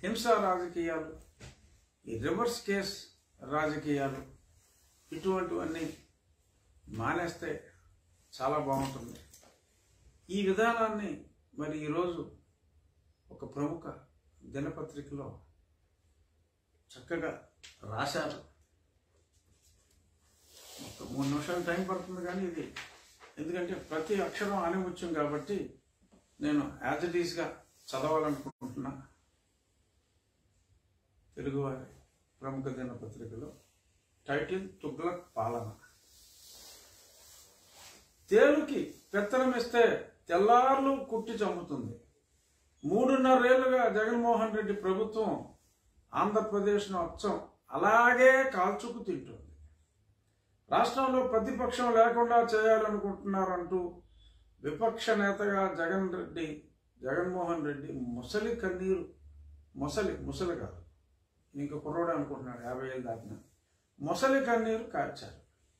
హింసా రాజకీయాలు ఈ రివర్స్ కేస్ రాజకీయాలు ఇటువంటివన్నీ మానేస్తే చాలా బాగుంటుంది ఈ విధానాన్ని మరి ఈరోజు ఒక ప్రముఖ దినపత్రికలో చక్కగా రాశారు ఒక మూడు నిమిషాలు టైం పడుతుంది కానీ ఇది ఎందుకంటే ప్రతి అక్షరం ఆనిముత్యం కాబట్టి నేను యాజ్ ఇట్ ఈస్గా చదవాలనుకుంటున్నా తెలుగువారి ప్రముఖ దినపత్రికలో టైటిల్ తుగ్లక్ పాలన తేలుకి పెత్తనం ఇస్తే తెల్లార్లు కుట్టి చంపుతుంది మూడున్నరేళ్లుగా జగన్మోహన్ రెడ్డి ప్రభుత్వం ఆంధ్రప్రదేశ్ను అచ్చం అలాగే కాల్చుకు తింటుంది రాష్ట్రంలో ప్రతిపక్షం లేకుండా చేయాలనుకుంటున్నారంటూ విపక్ష నేతగా జగన్ రెడ్డి జగన్మోహన్ రెడ్డి ముసలి కన్నీరు ముసలి ముసలి కాదు ఇంక కుర్రోడు అనుకుంటున్నాడు యాభై ఏళ్ళు దాటిన ముసలి కన్నీరు కార్చారు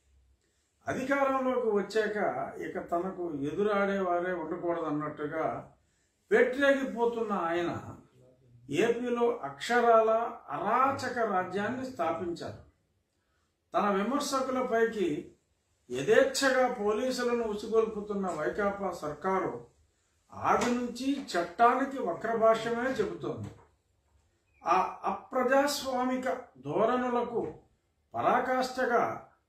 అధికారంలోకి వచ్చాక ఇక తనకు ఎదురాడేవారే ఉండకూడదు అన్నట్టుగా పెట్టిరేగిపోతున్న ఆయన ఏపీలో అక్షరాల అరాచక రాజ్యాన్ని స్థాపించారు తన విమర్శకులపైకి యథేచ్ఛగా పోలీసులను ఉసిగొల్పుతున్న వైకాపా సర్కారు ఆది నుంచి చట్టానికి వక్రభాష్యమే చెబుతోంది ఆ అప్రజాస్వామిక ధోరణులకు పరాకాష్ఠగా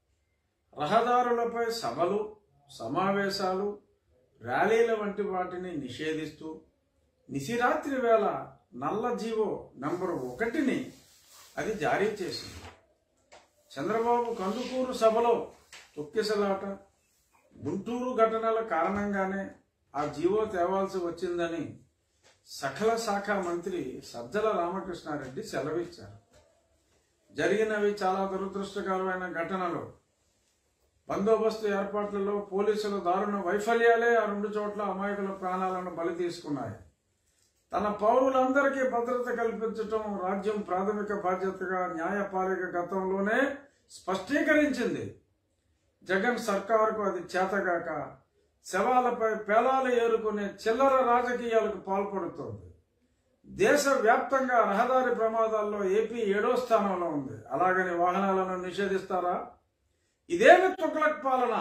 రహదారులపై సభలు సమావేశాలు ర్యాలీల వంటి వాటిని నిషేధిస్తూ నిశిరాత్రి వేళ నల్ల జీవో నంబర్ ఒకటిని అది జారీ చేసింది చంద్రబాబు కందుకూరు సభలో తొక్కిసలాట గుంటూరు ఘటనల కారణంగానే ఆ జీవో తేవాల్సి వచ్చిందని సకల శాఖ మంత్రి సజ్జల రామకృష్ణారెడ్డి సెలవిచ్చారు జరిగినవి చాలా దురదృష్టకరమైన ఘటనలు బందోబస్తు ఏర్పాట్లలో పోలీసుల దారుణ వైఫల్యాలే ఆ రెండు చోట్ల అమాయకుల ప్రాణాలను బలి తీసుకున్నాయి తన పౌరులందరికీ భద్రత కల్పించటం రాజ్యం ప్రాథమిక బాధ్యతగా న్యాయపాలిక గతంలోనే స్పష్టీకరించింది జగన్ సర్కారుకు అది చేతగాక శవాలపై పేలాలు ఏరుకునే చిల్లర రాజకీయాలకు పాల్పడుతోంది దేశవ్యాప్తంగా రహదారి ప్రమాదాల్లో ఏపీ ఏడో స్థానంలో ఉంది అలాగని వాహనాలను నిషేధిస్తారా ఇదేమి తుగ్లక్ పాలన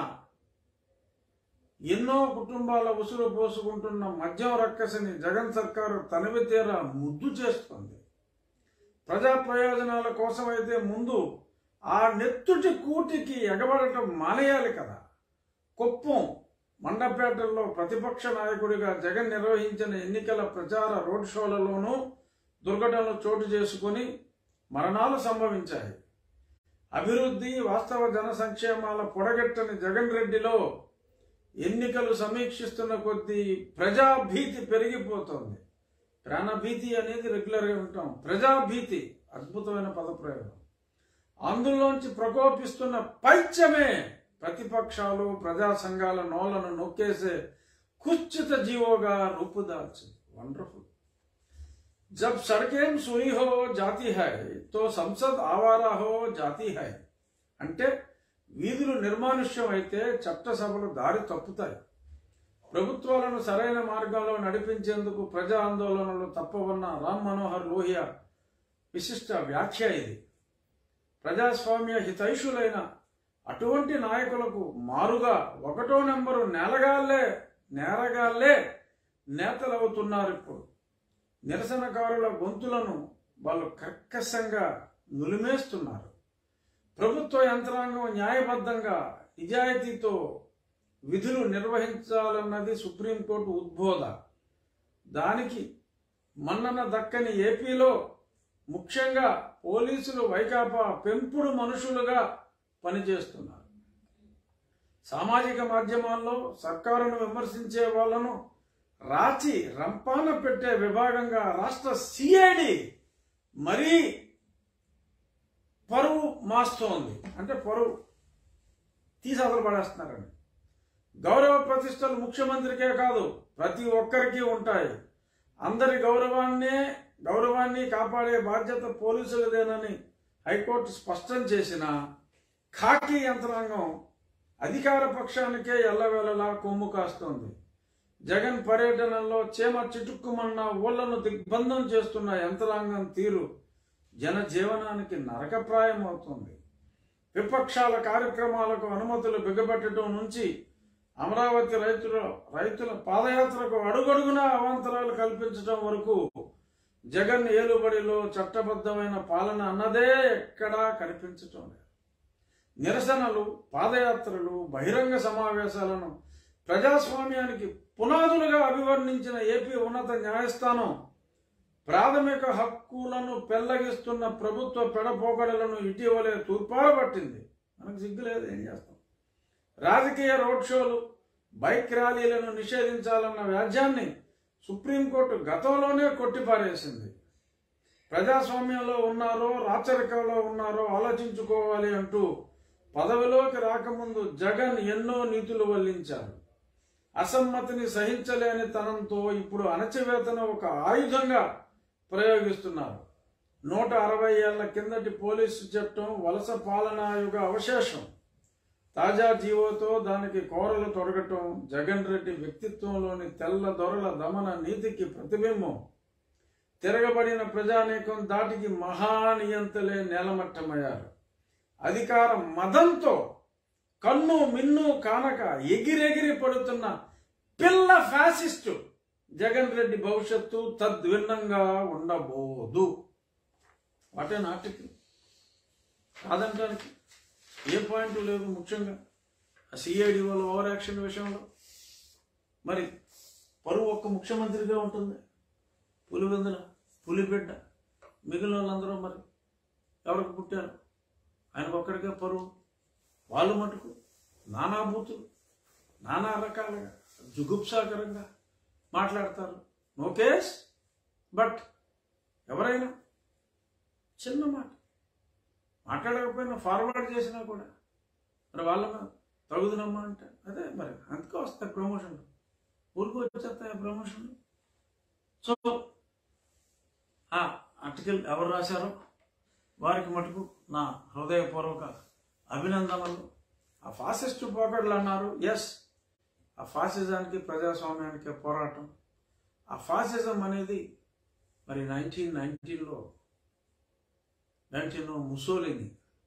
ఎన్నో కుటుంబాల ఉసురు పోసుకుంటున్న మద్యం రక్కసిని జగన్ సర్కారు తనివి తీరా ముద్దు చేస్తుంది ప్రజా ప్రయోజనాల కోసమైతే ముందు ఆ నెత్తుటి కూటికి ఎగబడటం మానేయాలి కదా కుప్పం మండపేటల్లో ప్రతిపక్ష నాయకుడిగా జగన్ నిర్వహించిన ఎన్నికల ప్రచార రోడ్ షోలలోనూ దుర్ఘటనలు చోటు చేసుకుని మరణాలు సంభవించాయి అభివృద్ధి వాస్తవ జన సంక్షేమాల పొడగెట్టని జగన్ రెడ్డిలో ఎన్నికలు సమీక్షిస్తున్న కొద్దీ ప్రజాభీతి పెరిగిపోతోంది ప్రాణభీతి అనేది రెగ్యులర్గా ఉంటాం ప్రజాభీతి అద్భుతమైన పదప్రయోగం అందులోంచి ప్రకోపిస్తున్న పైత్యమే ప్రతిపక్షాలు ప్రజా సంఘాల నోలను నొక్కేసే కుచిత జీవోగా రూపుదాల్చింది వండర్ఫుల్ जब सड़कें सुई हो जाती है तो సంసద్ ఆవారా హో జాతి హై అంటే వీధులు నిర్మానుష్యం అయితే చట్టసభలు దారి తప్పుతాయి ప్రభుత్వాలను సరైన మార్గంలో నడిపించేందుకు ప్రజా ఆందోళనలు తప్పవన్న రామ్ మనోహర్ లోహియా విశిష్ట వ్యాఖ్య ఇది ప్రజాస్వామ్య హితైషులైన అటువంటి నాయకులకు మారుగా ఒకటో నెంబరు నేలగాళ్లే నేరగాళ్లే నేతలవుతున్నారు ఇప్పుడు నిరసనకారుల గొంతులను వాళ్ళు కర్కశంగా నులిమేస్తున్నారు ప్రభుత్వ యంత్రాంగం న్యాయబద్ధంగా నిజాయితీతో విధులు నిర్వహించాలన్నది సుప్రీంకోర్టు ఉద్బోధ దానికి మన్నన దక్కని ఏపీలో ముఖ్యంగా పోలీసులు వైకాపా పెంపుడు మనుషులుగా పనిచేస్తున్నారు సామాజిక మాధ్యమాల్లో సర్కారును విమర్శించే వాళ్ళను రాచి రంపాన పెట్టే విభాగంగా రాష్ట్ర సిఐడి మరీ పరువు మాస్తోంది అంటే పరువు తీసాదలు పడేస్తున్నారని గౌరవ ప్రతిష్టలు ముఖ్యమంత్రికే కాదు ప్రతి ఒక్కరికి ఉంటాయి అందరి గౌరవాన్నే గౌరవాన్ని కాపాడే బాధ్యత పోలీసులదేనని హైకోర్టు స్పష్టం చేసిన ఖాకీ యంత్రాంగం అధికార పక్షానికే ఎల్లవేళలా కొమ్ము కాస్తోంది జగన్ పర్యటనలో చీమ చిటుక్కుమన్న ఊళ్లను దిగ్బంధం చేస్తున్న యంత్రాంగం తీరు జనజీవనానికి నరకప్రాయం అవుతుంది విపక్షాల కార్యక్రమాలకు అనుమతులు బిగబెట్టడం నుంచి అమరావతి రైతుల రైతుల పాదయాత్రకు అడుగడుగునా అవాంతరాలు కల్పించడం వరకు జగన్ ఏలుబడిలో చట్టబద్ధమైన పాలన అన్నదే ఎక్కడా కనిపించటం లేదు నిరసనలు పాదయాత్రలు బహిరంగ సమావేశాలను ప్రజాస్వామ్యానికి పునాదులుగా అభివర్ణించిన ఏపీ ఉన్నత న్యాయస్థానం ప్రాథమిక హక్కులను పెళ్లగిస్తున్న ప్రభుత్వ పెడపోకడలను ఇటీవలే తూర్పారబట్టింది మనకు సిగ్గులేదు ఏం చేస్తాం రాజకీయ రోడ్ షోలు బైక్ ర్యాలీలను నిషేధించాలన్న వ్యాజ్యాన్ని సుప్రీంకోర్టు గతంలోనే కొట్టిపారేసింది ప్రజాస్వామ్యంలో ఉన్నారో రాచరికంలో ఉన్నారో ఆలోచించుకోవాలి అంటూ పదవిలోకి రాకముందు జగన్ ఎన్నో నీతులు వల్లించారు అసమ్మతిని సహించలేని తనంతో ఇప్పుడు అణచివేతను ఒక ఆయుధంగా ప్రయోగిస్తున్నారు నూట అరవై ఏళ్ల కిందటి పోలీసు చట్టం వలస పాలనాయుగ అవశేషం తాజా జీవోతో దానికి కోరలు తొడగటం జగన్ రెడ్డి వ్యక్తిత్వంలోని తెల్ల దొరల దమన నీతికి ప్రతిబింబం తిరగబడిన ప్రజానీకం దాటికి మహానియంతలే నేలమట్టమయ్యారు అధికార మదంతో కన్ను మిన్ను కానక ఎగిరెగిరి పడుతున్న పిల్ల ఫ్యాసిస్టు జగన్ రెడ్డి భవిష్యత్తు తద్విన్నంగా ఉండబోదు వాటే నాటికి కాదంటానికి ఏ పాయింట్ లేదు ముఖ్యంగా ఆ సిఐడి వాళ్ళ ఓవర్ యాక్షన్ విషయంలో మరి పరువు ఒక్క ముఖ్యమంత్రిగా ఉంటుంది పులివెందుల పులిబిడ్డ మిగిలిన వాళ్ళందరూ మరి ఎవరికి పుట్టారు ఆయనకు ఒక్కడికే పరువు వాళ్ళు మటుకు నానా బూతులు నానా రకాలుగా జుగుప్సాకరంగా మాట్లాడతారు నో కేస్ బట్ ఎవరైనా చిన్న మాట మాట్లాడకపోయినా ఫార్వర్డ్ చేసినా కూడా మరి వాళ్ళ మీద తగుదనమ్మా అంటే అదే మరి అందుకే వస్తాయి ప్రమోషన్లు ఊరికి వచ్చేస్తాయి ప్రమోషన్లు సో ఆ ఆర్టికల్ ఎవరు రాశారో వారికి మటుకు నా హృదయపూర్వక అభినందనలు ఆ ఫాసిస్ట్ పోకడలు అన్నారు ఎస్ ఆ ఫాసిజానికి ప్రజాస్వామ్యానికి పోరాటం ఆ ఫాసిజం అనేది మరి నైన్టీన్ నైన్టీన్లో నైన్టీన్లో ముసోలిని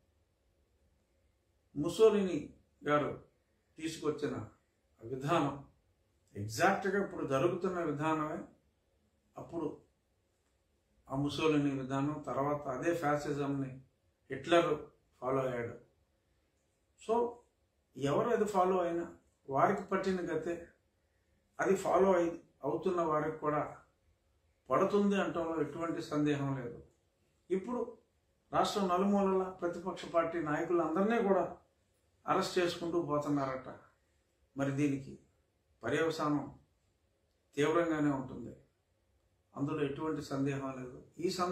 ముసోలిని గారు తీసుకొచ్చిన విధానం ఎగ్జాక్ట్గా ఇప్పుడు జరుగుతున్న విధానమే అప్పుడు ఆ ముసోలిని విధానం తర్వాత అదే ఫ్యాసిజంని హిట్లర్ ఫాలో అయ్యాడు సో ఎవరు అది ఫాలో అయినా వారికి పట్టిన గతే అది ఫాలో అయి అవుతున్న వారికి కూడా పడుతుంది అంటంలో ఎటువంటి సందేహం లేదు ఇప్పుడు రాష్ట్రం నలుమూలల ప్రతిపక్ష పార్టీ నాయకులందరినీ కూడా అరెస్ట్ చేసుకుంటూ పోతున్నారట మరి దీనికి పర్యవసానం తీవ్రంగానే ఉంటుంది అందులో ఎటువంటి సందేహం లేదు ఈ సం